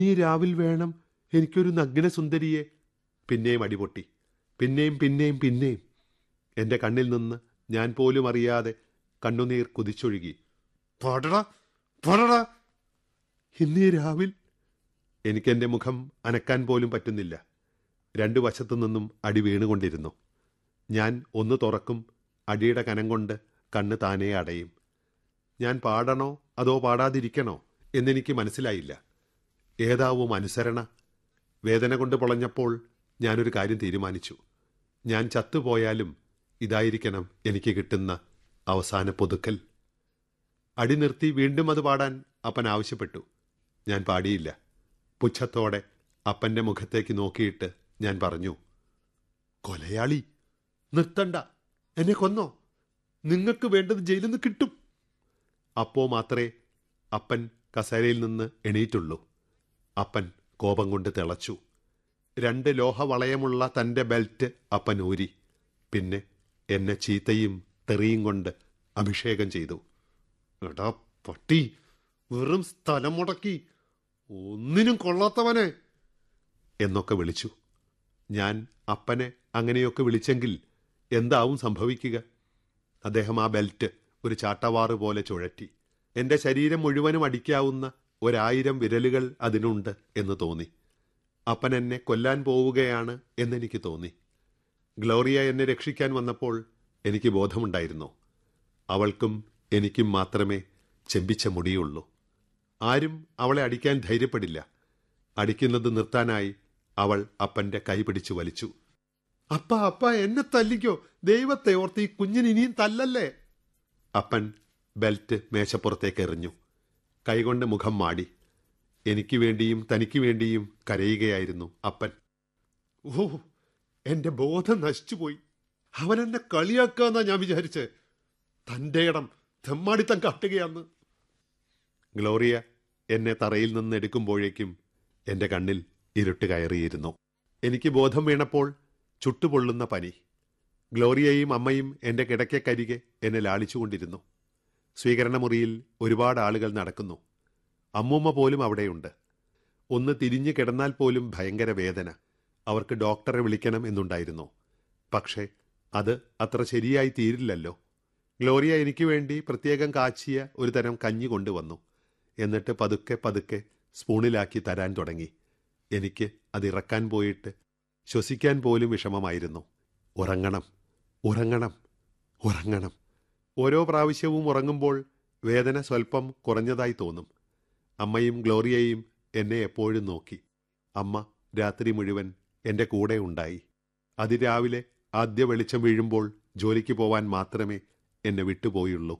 ഈ രാവിൽ വേണം എനിക്കൊരു നഗ്ന സുന്ദരിയെ പിന്നെയും അടിപൊട്ടി പിന്നെയും പിന്നെയും പിന്നെയും എൻ്റെ കണ്ണിൽ നിന്ന് ഞാൻ പോലും അറിയാതെ കണ്ണുനീർ കുതിച്ചൊഴുകി പാടടാ പാടടാ ഇന്നീ രാവിൽ എനിക്കെൻ്റെ മുഖം അനക്കാൻ പോലും പറ്റുന്നില്ല രണ്ടു വശത്തു നിന്നും അടി വീണുകൊണ്ടിരുന്നു ഞാൻ ഒന്ന് തുറക്കും അടിയുടെ കനം കൊണ്ട് കണ്ണ് താനേ അടയും ഞാൻ പാടണോ അതോ പാടാതിരിക്കണോ എന്നെനിക്ക് മനസ്സിലായില്ല ഏതാവും അനുസരണ വേദന കൊണ്ട് പൊളഞ്ഞപ്പോൾ ഞാനൊരു കാര്യം തീരുമാനിച്ചു ഞാൻ ചത്തുപോയാലും ഇതായിരിക്കണം എനിക്ക് കിട്ടുന്ന അവസാന പുതുക്കൽ അടി നിർത്തി വീണ്ടും അത് പാടാൻ അപ്പൻ ആവശ്യപ്പെട്ടു ഞാൻ പാടിയില്ല പുച്ഛത്തോടെ അപ്പന്റെ മുഖത്തേക്ക് നോക്കിയിട്ട് ഞാൻ പറഞ്ഞു കൊലയാളി നിർത്തണ്ട എന്നെ കൊന്നോ നിങ്ങൾക്ക് വേണ്ടത് ജയിലിൽ നിന്ന് കിട്ടും അപ്പോ മാത്രമേ അപ്പൻ കസേരയിൽ നിന്ന് എണീറ്റുള്ളൂ അപ്പൻ കോപം കൊണ്ട് തിളച്ചു രണ്ട് ലോഹവളയമുള്ള തന്റെ ബെൽറ്റ് അപ്പൻ ഊരി പിന്നെ എന്നെ ചീത്തയും തെറിയും കൊണ്ട് അഭിഷേകം ചെയ്തു എടാ പട്ടി വെറും സ്ഥലം മുടക്കി ഒന്നിനും കൊള്ളാത്തവനെ എന്നൊക്കെ വിളിച്ചു ഞാൻ അപ്പനെ അങ്ങനെയൊക്കെ വിളിച്ചെങ്കിൽ എന്താവും സംഭവിക്കുക അദ്ദേഹം ആ ബെൽറ്റ് ഒരു ചാട്ടവാറ് പോലെ ചുഴറ്റി എന്റെ ശരീരം മുഴുവനും അടിക്കാവുന്ന ഒരായിരം വിരലുകൾ അതിനുണ്ട് എന്ന് തോന്നി അപ്പൻ എന്നെ കൊല്ലാൻ പോവുകയാണ് എന്നെനിക്ക് തോന്നി ഗ്ലോറിയ എന്നെ രക്ഷിക്കാൻ വന്നപ്പോൾ എനിക്ക് ബോധമുണ്ടായിരുന്നു അവൾക്കും എനിക്കും മാത്രമേ ചെമ്പിച്ച മുടിയുള്ളൂ ആരും അവളെ അടിക്കാൻ ധൈര്യപ്പെടില്ല അടിക്കുന്നത് നിർത്താനായി അവൾ അപ്പന്റെ കൈ പിടിച്ചു വലിച്ചു അപ്പ അപ്പ എന്നെ തല്ലിക്കോ ദൈവത്തെ ഓർത്ത് ഈ കുഞ്ഞിന് ഇനിയും തല്ലല്ലേ അപ്പൻ ബെൽറ്റ് മേശപ്പുറത്തേക്ക് എറിഞ്ഞു കൈകൊണ്ട് മുഖം മാടി എനിക്ക് വേണ്ടിയും തനിക്ക് വേണ്ടിയും കരയുകയായിരുന്നു അപ്പൻ ഓ എന്റെ ബോധം നശിച്ചുപോയി അവൻ എന്നെ കളിയാക്കാന്നാ ഞാൻ വിചാരിച്ച് തന്റെ ഇടം തെമ്മാടിത്തം കാട്ടുകയാന്ന് ഗ്ലോറിയ എന്നെ തറയിൽ നിന്ന് എടുക്കുമ്പോഴേക്കും എന്റെ കണ്ണിൽ ഇരുട്ട് കയറിയിരുന്നു എനിക്ക് ബോധം വീണപ്പോൾ ചുട്ടുപൊള്ളുന്ന പനി ഗ്ലോറിയയും അമ്മയും എന്റെ കിടക്കക്കരികെ എന്നെ ലാളിച്ചുകൊണ്ടിരുന്നു സ്വീകരണമുറിയിൽ ഒരുപാട് ആളുകൾ നടക്കുന്നു അമ്മൂമ്മ പോലും അവിടെയുണ്ട് ഒന്ന് തിരിഞ്ഞു കിടന്നാൽ പോലും ഭയങ്കര വേദന അവർക്ക് ഡോക്ടറെ വിളിക്കണം എന്നുണ്ടായിരുന്നു പക്ഷേ അത് അത്ര ശരിയായി തീരില്ലല്ലോ ഗ്ലോറിയ എനിക്ക് വേണ്ടി പ്രത്യേകം കാച്ചിയ ഒരു തരം കഞ്ഞി കൊണ്ടുവന്നു എന്നിട്ട് പതുക്കെ പതുക്കെ സ്പൂണിലാക്കി തരാൻ തുടങ്ങി എനിക്ക് അത് ഇറക്കാൻ പോയിട്ട് ശ്വസിക്കാൻ പോലും വിഷമമായിരുന്നു ഉറങ്ങണം ഉറങ്ങണം ഉറങ്ങണം ഓരോ പ്രാവശ്യവും ഉറങ്ങുമ്പോൾ വേദന സ്വൽപ്പം കുറഞ്ഞതായി തോന്നും അമ്മയും ഗ്ലോറിയയും എന്നെ എപ്പോഴും നോക്കി അമ്മ രാത്രി മുഴുവൻ എൻ്റെ കൂടെ ഉണ്ടായി അതിരാവിലെ ആദ്യ വെളിച്ചം വീഴുമ്പോൾ ജോലിക്ക് പോവാൻ മാത്രമേ എന്നെ വിട്ടുപോയുള്ളൂ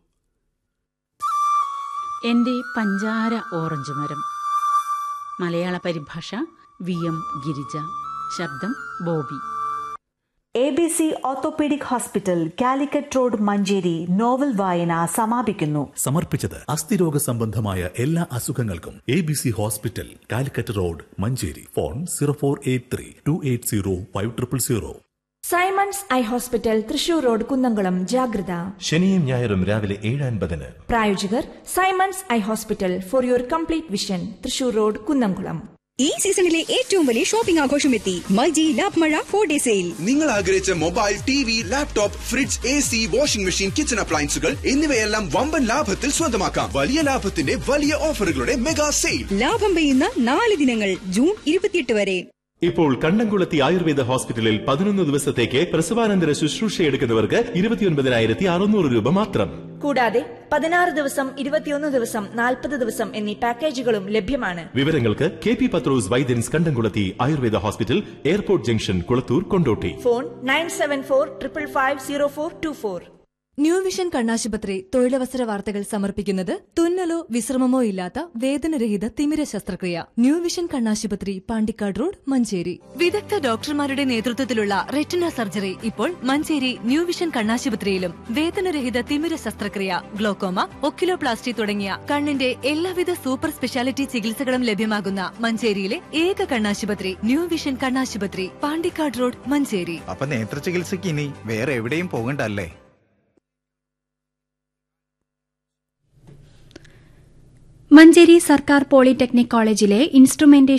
എൻ്റെ പഞ്ചാര ഓറഞ്ച് മരം മലയാള പരിഭാഷ വി എം ഗിരിജ ശബ്ദം Bobby A B C orthopaedic hospital Calicut road Manjeri novel വായന സമാപിക്കുന്നു സമർപ്പിച്ചത് അസ്ഥിരോഗ സംബന്ധമായ എല്ലാ അസുഖങ്ങൾക്കും A B C hospital Calicut road Manjeri phone zero four eight three two eight zero five triple zero Simons eye hospital Thrissur road Kunnamkulam ജാഗ്രത ശനിയും ഞായറും രാവിലെ ഏഴ് അൻപതിന് പ്രായോജകർ Simons eye hospital for your complete vision Thrissur road Kunnamkulam ഈ സീസണിലെ ഏറ്റവും വലിയ ഷോപ്പിംഗ് ആഘോഷം എത്തി മൈജി ലാബ് മഴ ഫോർ ഡേ സെയിൽ നിങ്ങൾ ആഗ്രഹിച്ച mobile T V laptop fridge A C washing machine kitchen അപ്ലയൻസുകൾ എന്നിവയെല്ലാം വമ്പൻ ലാഭത്തിൽ സ്വന്തമാക്കാം വലിയ ലാഭത്തിന്റെ വലിയ ഓഫറുകളുടെ മെഗാ സെയിൽ ലാഭം പെയ്യുന്ന നാല് ദിനങ്ങൾ ജൂൺ ഇരുപത്തിയെട്ട് വരെ ഇപ്പോൾ കണ്ടംകുളത്തി ആയുർവേദ ഹോസ്പിറ്റലിൽ പതിനൊന്ന് ദിവസത്തേക്ക് പ്രസവാനന്തര ശുശ്രൂഷ എടുക്കുന്നവർക്ക് ഇരുപത്തിയൊൻപതിനായിരത്തി അറുന്നൂറ് രൂപ മാത്രം കൂടാതെ പതിനാറ് ദിവസം ഇരുപത്തിയൊന്ന് ദിവസം നാൽപ്പത് ദിവസം എന്നീ പാക്കേജുകളും ലഭ്യമാണ് വിവരങ്ങൾക്ക് കെ പി പത്രോസ് വൈദ്യൻസ് കണ്ടംകുളത്തി Ayurveda hospital airport junction Kulathur Kondotty phone nine seven four triple five zero four two four new vision കണ്ണാശുപത്രി തൊഴിലവസര വാർത്തകൾ സമർപ്പിക്കുന്നത് തുന്നലോ വിശ്രമമോ ഇല്ലാത്ത വേദനരഹിത തിമിര ശസ്ത്രക്രിയ ന്യൂ വിഷൻ കണ്ണാശുപത്രി പാണ്ടിക്കാട് റോഡ് മഞ്ചേരി വിദഗ്ധ ഡോക്ടർമാരുടെ നേതൃത്വത്തിലുള്ള റെറ്റിന സർജറി ഇപ്പോൾ മഞ്ചേരി ന്യൂ വിഷൻ കണ്ണാശുപത്രിയിലും വേദനരഹിത തിമിര ശസ്ത്രക്രിയ ഗ്ലോക്കോമ ഒക്കിലോപ്ലാസ്റ്റി തുടങ്ങിയ കണ്ണിന്റെ എല്ലാവിധ സൂപ്പർ സ്പെഷ്യാലിറ്റി ചികിത്സകളും ലഭ്യമാകുന്ന മഞ്ചേരിയിലെ ഏക കണ്ണാശുപത്രി ന്യൂ വിഷൻ കണ്ണാശുപത്രി പാണ്ടിക്കാട് റോഡ് മഞ്ചേരി അപ്പൊ നേത്ര ചികിത്സയ്ക്ക് ഇനി വേറെ എവിടെയും പോകണ്ടല്ലേ മഞ്ചേരി സർക്കാർ പോളിടെക്നിക് കോളേജിലെ ഇൻസ്ട്രുമെന്റേഷൻ